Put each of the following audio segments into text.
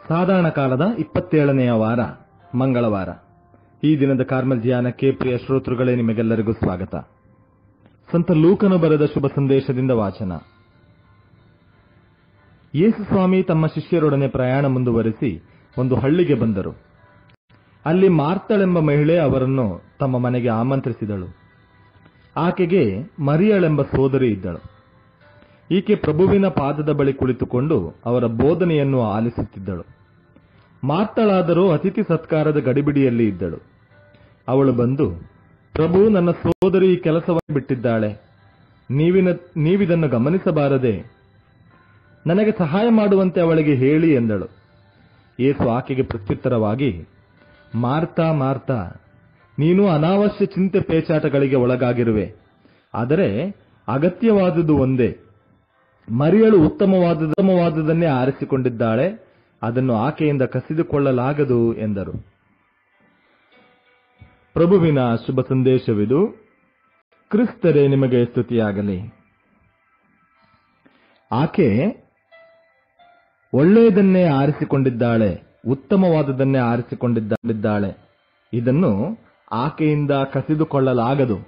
ಸಾಧಾರಣ ಕಾಲದ ಇಪ್ಪತ್ತೇಳನೆಯ ವಾರ ಮಂಗಳವಾರ ಈ ದಿನದ ಕಾರ್ಮಲ್ ಧ್ಯಾನಕ್ಕೆ ಪ್ರಿಯ ಶ್ರೋತೃಗಳೇ ನಿಮಗೆಲ್ಲರಿಗೂ ಸ್ವಾಗತ ಸಂತ ಲೂಕನು ಬರೆದ ಶುಭ ಸಂದೇಶದಿಂದ ವಾಚನ ಯೇಸು ಸ್ವಾಮಿ ತಮ್ಮ ಶಿಷ್ಯರೊಡನೆ ಪ್ರಯಾಣ ಮುಂದುವರಿಸಿ ಒಂದು ಹಳ್ಳಿಗೆ ಬಂದರು ಅಲ್ಲಿ ಮಾರ್ತಳೆಂಬ ಮಹಿಳೆ ಅವರನ್ನು ತಮ್ಮ ಮನೆಗೆ ಆಮಂತ್ರಿಸಿದಳು ಆಕೆಗೆ ಮರಿಯಳೆಂಬ ಸೋದರಿ ಇದ್ದಳು ಈಕೆ ಪ್ರಭುವಿನ ಪಾದದ ಬಳಿ ಕುಳಿತುಕೊಂಡು ಅವರ ಬೋಧನೆಯನ್ನು ಆಲಿಸುತ್ತಿದ್ದಳು ಮಾರ್ತಳಾದರೂ ಅತಿಥಿ ಸತ್ಕಾರದ ಗಡಿಬಿಡಿಯಲ್ಲಿ ಇದ್ದಳು ಅವಳು ಬಂದು ಪ್ರಭು ನನ್ನ ಸೋದರಿ ಈ ಕೆಲಸವನ್ನು ಬಿಟ್ಟಿದ್ದಾಳೆ ನೀವಿನ ನೀವಿದನ್ನು ಗಮನಿಸಬಾರದೆ ನನಗೆ ಸಹಾಯ ಮಾಡುವಂತೆ ಅವಳಿಗೆ ಹೇಳಿ ಎಂದಳು ಯೇಸು ಆಕೆಗೆ ಪ್ರತ್ಯುತ್ತರವಾಗಿ ಮಾರ್ತಾ ಮಾರ್ತಾ ನೀನು ಅನಾವಶ್ಯ ಚಿಂತೆ ಪೇಚಾಟಗಳಿಗೆ ಒಳಗಾಗಿರುವೆ ಆದರೆ ಅಗತ್ಯವಾದುದು ಒಂದೇ ಮರಿಯಳು ಉತ್ತಮವಾದ ಉತ್ತಮವಾದುದನ್ನೇ ಆರಿಸಿಕೊಂಡಿದ್ದಾಳೆ ಅದನ್ನು ಆಕೆಯಿಂದ ಕಸಿದುಕೊಳ್ಳಲಾಗದು ಎಂದರು ಪ್ರಭುವಿನ ಶುಭ ಸಂದೇಶವಿದು ಕ್ರಿಸ್ತರೇ ನಿಮಗೆ ಸ್ತುತಿಯಾಗಲಿ ಆಕೆ ಒಳ್ಳೆಯದನ್ನೇ ಆರಿಸಿಕೊಂಡಿದ್ದಾಳೆ ಉತ್ತಮವಾದುದನ್ನೇ ಆರಿಸಿಕೊಂಡಿದ್ದಾಳೆ ಇದನ್ನು ಆಕೆಯಿಂದ ಕಸಿದುಕೊಳ್ಳಲಾಗದು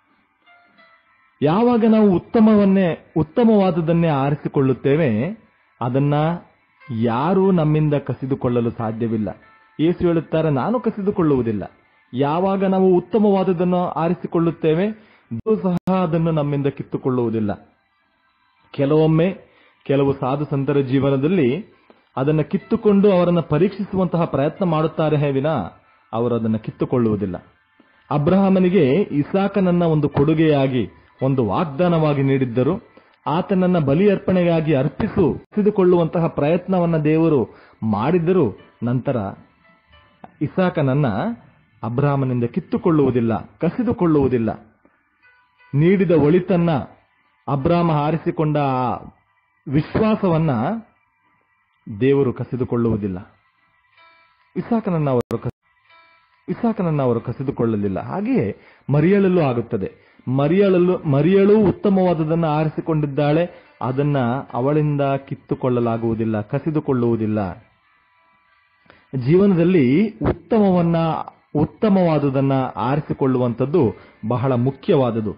ಯಾವಾಗ ನಾವು ಉತ್ತಮವನ್ನೇ ಉತ್ತಮವಾದುದನ್ನೇ ಆರಿಸಿಕೊಳ್ಳುತ್ತೇವೆ ಅದನ್ನ ಯಾರೂ ನಮ್ಮಿಂದ ಕಸಿದುಕೊಳ್ಳಲು ಸಾಧ್ಯವಿಲ್ಲ ಯೇಸು ಹೇಳುತ್ತಾರೆ ನಾನು ಕಸಿದುಕೊಳ್ಳುವುದಿಲ್ಲ ಯಾವಾಗ ನಾವು ಉತ್ತಮವಾದುದನ್ನು ಆರಿಸಿಕೊಳ್ಳುತ್ತೇವೆ ಅದು ಸಹ ಅದನ್ನು ನಮ್ಮಿಂದ ಕಿತ್ತುಕೊಳ್ಳುವುದಿಲ್ಲ ಕೆಲವೊಮ್ಮೆ ಕೆಲವು ಸಾಧು ಸಂತರ ಜೀವನದಲ್ಲಿ ಅದನ್ನು ಕಿತ್ತುಕೊಂಡು ಅವರನ್ನು ಪರೀಕ್ಷಿಸುವಂತಹ ಪ್ರಯತ್ನ ಮಾಡುತ್ತಾರೆ ವಿನ ಅವರು ಅದನ್ನು ಕಿತ್ತುಕೊಳ್ಳುವುದಿಲ್ಲ ಅಬ್ರಹಾಮನಿಗೆ ಇಸಾಕನನ್ನ ಒಂದು ಕೊಡುಗೆಯಾಗಿ ಒಂದು ವಾಗ್ದಾನವಾಗಿ ನೀಡಿದ್ದರು ಆತನನ್ನ ಬಲಿ ಅರ್ಪಣೆಗಾಗಿ ಅರ್ಪಿಸು ಕಸಿದುಕೊಳ್ಳುವಂತಹ ಪ್ರಯತ್ನವನ್ನ ದೇವರು ಮಾಡಿದ್ದರು ನಂತರ ಇಸಾಕನನ್ನ ಅಬ್ರಾಹ್ಮನಿಂದ ಕಿತ್ತುಕೊಳ್ಳುವುದಿಲ್ಲ ಕಸಿದುಕೊಳ್ಳುವುದಿಲ್ಲ ನೀಡಿದ ಒಳಿತನ್ನ ಅಬ್ರಾಮ ಹಾರಿಸಿಕೊಂಡ ಆ ವಿಶ್ವಾಸವನ್ನ ದೇವರು ಕಸಿದುಕೊಳ್ಳುವುದಿಲ್ಲ ಇಸಾಕನನ್ನ ಅವರು ಇಸಾಕನನ್ನ ಅವರು ಕಸಿದುಕೊಳ್ಳಲಿಲ್ಲ ಹಾಗೆಯೇ ಮರಿಯಳಲ್ಲೂ ಆಗುತ್ತದೆ ಮರಿಯಳಲು ಮರಿಯಳು ಉತ್ತಮವಾದುದನ್ನು ಆರಿಸಿಕೊಂಡಿದ್ದಾಳೆ ಅದನ್ನ ಅವಳಿಂದ ಕಿತ್ತುಕೊಳ್ಳಲಾಗುವುದಿಲ್ಲ ಕಸಿದುಕೊಳ್ಳುವುದಿಲ್ಲ ಜೀವನದಲ್ಲಿ ಉತ್ತಮವನ್ನ ಉತ್ತಮವಾದುದನ್ನ ಆರಿಸಿಕೊಳ್ಳುವಂಥದ್ದು ಬಹಳ ಮುಖ್ಯವಾದುದು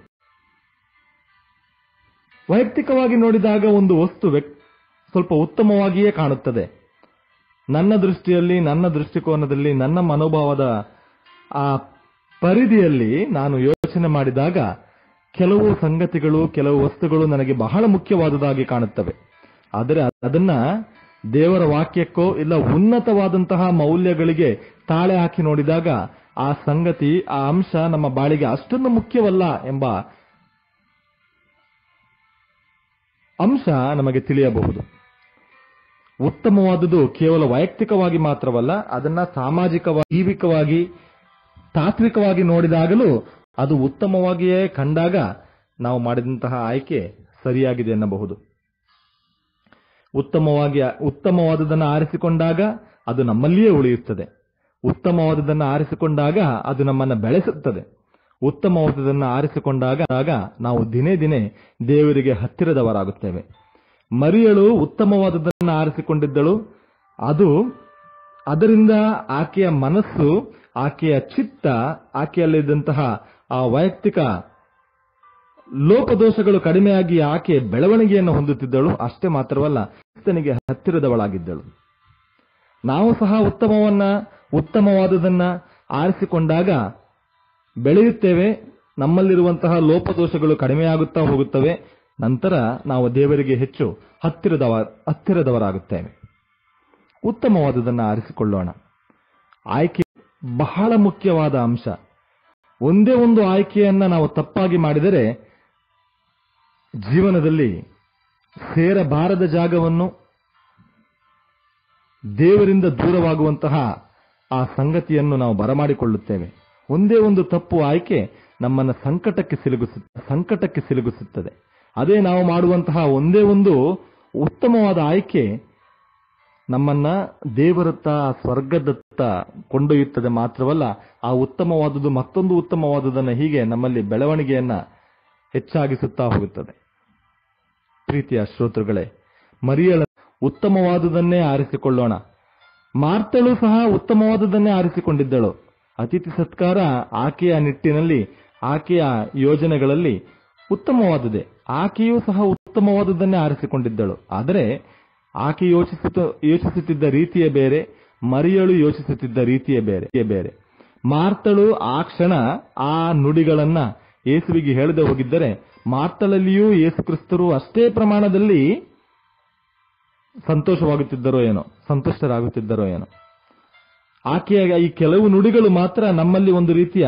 ವೈಯಕ್ತಿಕವಾಗಿ ನೋಡಿದಾಗ ಒಂದು ವಸ್ತು ಸ್ವಲ್ಪ ಉತ್ತಮವಾಗಿಯೇ ಕಾಣುತ್ತದೆ ನನ್ನ ದೃಷ್ಟಿಯಲ್ಲಿ ನನ್ನ ದೃಷ್ಟಿಕೋನದಲ್ಲಿ ನನ್ನ ಮನೋಭಾವದ ಆ ಪರಿಧಿಯಲ್ಲಿ ನಾನು ಯೋಚನೆ ಮಾಡಿದಾಗ ಕೆಲವು ಸಂಗತಿಗಳು ಕೆಲವು ವಸ್ತುಗಳು ನನಗೆ ಬಹಳ ಮುಖ್ಯವಾದುದಾಗಿ ಕಾಣುತ್ತವೆ ಆದರೆ ಅದನ್ನ ದೇವರ ವಾಕ್ಯಕ್ಕೋ ಇಲ್ಲ ಉನ್ನತವಾದಂತಹ ಮೌಲ್ಯಗಳಿಗೆ ತಾಳೆ ಹಾಕಿ ನೋಡಿದಾಗ ಆ ಸಂಗತಿ ಆ ಅಂಶ ನಮ್ಮ ಬಾಳಿಗೆ ಅಷ್ಟೊಂದು ಮುಖ್ಯವಲ್ಲ ಎಂಬ ಅಂಶ ನಮಗೆ ತಿಳಿಯಬಹುದು ಉತ್ತಮವಾದುದು ಕೇವಲ ವೈಯಕ್ತಿಕವಾಗಿ ಮಾತ್ರವಲ್ಲ ಅದನ್ನ ಸಾಮಾಜಿಕವಾಗಿ ಜೀವಿಕವಾಗಿ ತಾತ್ವಿಕವಾಗಿ ನೋಡಿದಾಗಲೂ ಅದು ಉತ್ತಮವಾಗಿಯೇ ಕಂಡಾಗ ನಾವು ಮಾಡಿದಂತಹ ಆಯ್ಕೆ ಸರಿಯಾಗಿದೆ ಎನ್ನಬಹುದು ಉತ್ತಮವಾಗಿ ಉತ್ತಮವಾದುದನ್ನು ಆರಿಸಿಕೊಂಡಾಗ ಅದು ನಮ್ಮಲ್ಲಿಯೇ ಉಳಿಯುತ್ತದೆ ಉತ್ತಮವಾದುದನ್ನು ಆರಿಸಿಕೊಂಡಾಗ ಅದು ನಮ್ಮನ್ನು ಬೆಳೆಸುತ್ತದೆ ಉತ್ತಮವಾದುದನ್ನು ಆರಿಸಿಕೊಂಡಾಗ ನಾವು ದಿನೇ ದಿನೇ ದೇವರಿಗೆ ಹತ್ತಿರದವರಾಗುತ್ತೇವೆ ಮರಿಯಳು ಉತ್ತಮವಾದದನ್ನು ಆರಿಸಿಕೊಂಡಿದ್ದಳು ಅದು ಅದರಿಂದ ಆಕೆಯ ಮನಸ್ಸು ಆಕೆಯ ಚಿತ್ತ ಆಕೆಯಲ್ಲಿದ್ದಂತಹ ಆ ವೈಯಕ್ತಿಕ ಲೋಪದೋಷಗಳು ಕಡಿಮೆಯಾಗಿ ಆಕೆ ಬೆಳವಣಿಗೆಯನ್ನು ಹೊಂದುತ್ತಿದ್ದಳು ಅಷ್ಟೇ ಮಾತ್ರವಲ್ಲ ಕ್ರಿಸ್ತನಿಗೆ ಹತ್ತಿರದವಳಾಗಿದ್ದಳು ನಾವು ಸಹ ಉತ್ತಮವನ್ನ ಉತ್ತಮವಾದುದನ್ನ ಆರಿಸಿಕೊಂಡಾಗ ಬೆಳೆಯುತ್ತೇವೆ ನಮ್ಮಲ್ಲಿರುವಂತಹ ಲೋಪದೋಷಗಳು ಕಡಿಮೆಯಾಗುತ್ತಾ ಹೋಗುತ್ತವೆ ನಂತರ ನಾವು ದೇವರಿಗೆ ಹೆಚ್ಚು ಹತ್ತಿರದವ ಹತ್ತಿರದವರಾಗುತ್ತೇವೆ ಉತ್ತಮವಾದುದನ್ನು ಆರಿಸಿಕೊಳ್ಳೋಣ ಆಯ್ಕೆ ಬಹಳ ಮುಖ್ಯವಾದ ಅಂಶ ಒಂದೇ ಒಂದು ಆಯ್ಕೆಯನ್ನ ನಾವು ತಪ್ಪಾಗಿ ಮಾಡಿದರೆ ಜೀವನದಲ್ಲಿ ಸೇರಬಾರದ ಜಾಗವನ್ನು ದೇವರಿಂದ ದೂರವಾಗುವಂತಹ ಆ ಸಂಗತಿಯನ್ನು ನಾವು ಬರಮಾಡಿಕೊಳ್ಳುತ್ತೇವೆ ಒಂದೇ ಒಂದು ತಪ್ಪು ಆಯ್ಕೆ ನಮ್ಮನ್ನ ಸಂಕಟಕ್ಕೆ ಸಿಲುಗಿಸು ಸಂಕಟಕ್ಕೆ ಸಿಲುಗಿಸುತ್ತದೆ ಅದೇ ನಾವು ಮಾಡುವಂತಹ ಒಂದೇ ಒಂದು ಉತ್ತಮವಾದ ಆಯ್ಕೆ ನಮ್ಮನ್ನ ದೇವರತ್ತ ಸ್ವರ್ಗದತ್ತ ಕೊಂಡೊಯ್ಯುತ್ತದೆ ಮಾತ್ರವಲ್ಲ ಆ ಉತ್ತಮವಾದುದು ಮತ್ತೊಂದು ಉತ್ತಮವಾದುದನ್ನು ಹೀಗೆ ನಮ್ಮಲ್ಲಿ ಬೆಳವಣಿಗೆಯನ್ನ ಹೆಚ್ಚಾಗಿಸುತ್ತಾ ಹೋಗುತ್ತದೆ ಪ್ರೀತಿಯ ಶ್ರೋತೃಗಳೇ ಮರಿಯಳ ಉತ್ತಮವಾದುದನ್ನೇ ಆರಿಸಿಕೊಳ್ಳೋಣ ಮಾರ್ತಳು ಸಹ ಉತ್ತಮವಾದದನ್ನೇ ಆರಿಸಿಕೊಂಡಿದ್ದಳು ಅತಿಥಿ ಸತ್ಕಾರ ಆಕೆಯ ನಿಟ್ಟಿನಲ್ಲಿ ಆಕೆಯ ಯೋಜನೆಗಳಲ್ಲಿ ಉತ್ತಮವಾದುದೇ ಆಕೆಯೂ ಸಹ ಉತ್ತಮವಾದದನ್ನೇ ಆರಿಸಿಕೊಂಡಿದ್ದಳು ಆದರೆ ಆಕೆ ಯೋಚಿಸುತ್ತ ಯೋಚಿಸುತ್ತಿದ್ದ ರೀತಿಯೇ ಬೇರೆ ಮರಿಯಳು ಯೋಚಿಸುತ್ತಿದ್ದ ರೀತಿಯೇ ಬೇರೆ ಬೇರೆ ಮಾರ್ತಳು ಆ ಕ್ಷಣ ಆ ನುಡಿಗಳನ್ನ ಯೇಸುವಿಗೆ ಹೇಳದೆ ಹೋಗಿದ್ದರೆ ಮಾರ್ತಳಲ್ಲಿಯೂ ಯೇಸು ಕ್ರಿಸ್ತರು ಅಷ್ಟೇ ಪ್ರಮಾಣದಲ್ಲಿ ಸಂತೋಷವಾಗುತ್ತಿದ್ದರೋ ಏನೋ ಸಂತುಷ್ಟರಾಗುತ್ತಿದ್ದರೋ ಏನೋ ಆಕೆಯ ಈ ಕೆಲವು ನುಡಿಗಳು ಮಾತ್ರ ನಮ್ಮಲ್ಲಿ ಒಂದು ರೀತಿಯ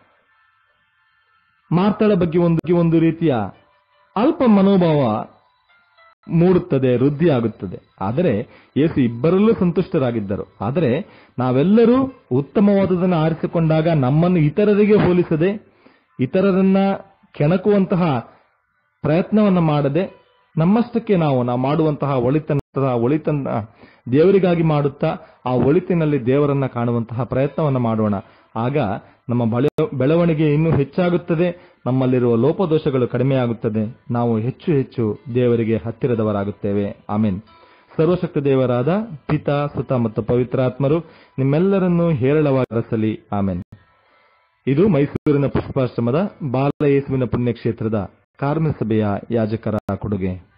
ಮಾರ್ತಳ ಬಗ್ಗೆ ಒಂದು ಒಂದು ರೀತಿಯ ಅಲ್ಪ ಮನೋಭಾವ ಮೂಡುತ್ತದೆ ವೃದ್ಧಿಯಾಗುತ್ತದೆ ಆದರೆ ಯೇಸು ಇಬ್ಬರಲ್ಲೂ ಸಂತುಷ್ಟರಾಗಿದ್ದರು ಆದರೆ ನಾವೆಲ್ಲರೂ ಉತ್ತಮವಾದದನ್ನು ಆರಿಸಿಕೊಂಡಾಗ ನಮ್ಮನ್ನು ಇತರರಿಗೆ ಹೋಲಿಸದೆ ಇತರರನ್ನ ಕೆಣಕುವಂತಹ ಪ್ರಯತ್ನವನ್ನ ಮಾಡದೆ ನಮ್ಮಷ್ಟಕ್ಕೆ ನಾವು ನಾವು ಮಾಡುವಂತಹ ಒಳಿತನ ಒಳಿತನ್ನ ದೇವರಿಗಾಗಿ ಮಾಡುತ್ತಾ ಆ ಒಳಿತಿನಲ್ಲಿ ದೇವರನ್ನ ಕಾಣುವಂತಹ ಪ್ರಯತ್ನವನ್ನ ಮಾಡೋಣ ಆಗ ನಮ್ಮ ಬಳ- ಬೆಳವಣಿಗೆ ಇನ್ನೂ ಹೆಚ್ಚಾಗುತ್ತದೆ ನಮ್ಮಲ್ಲಿರುವ ಲೋಪದೋಷಗಳು ಕಡಿಮೆಯಾಗುತ್ತದೆ ನಾವು ಹೆಚ್ಚು ಹೆಚ್ಚು ದೇವರಿಗೆ ಹತ್ತಿರದವರಾಗುತ್ತೇವೆ ಆಮೇನ್ ಸರ್ವಶಕ್ತ ದೇವರಾದ ಪಿತಾ ಸುತ ಮತ್ತು ಪವಿತ್ರಾತ್ಮರು ನಿಮ್ಮೆಲ್ಲರನ್ನೂ ಹೇರಳವಾಗಿ ಆಮೇನ್ ಇದು ಮೈಸೂರಿನ ಪುಷ್ಪಾಶ್ರಮದ ಬಾಲ ಯೇಸುವಿನ ಪುಣ್ಯಕ್ಷೇತ್ರದ ಕಾರ್ಮಿಕ ಸಭೆಯ ಯಾಜಕರ ಕೊಡುಗೆ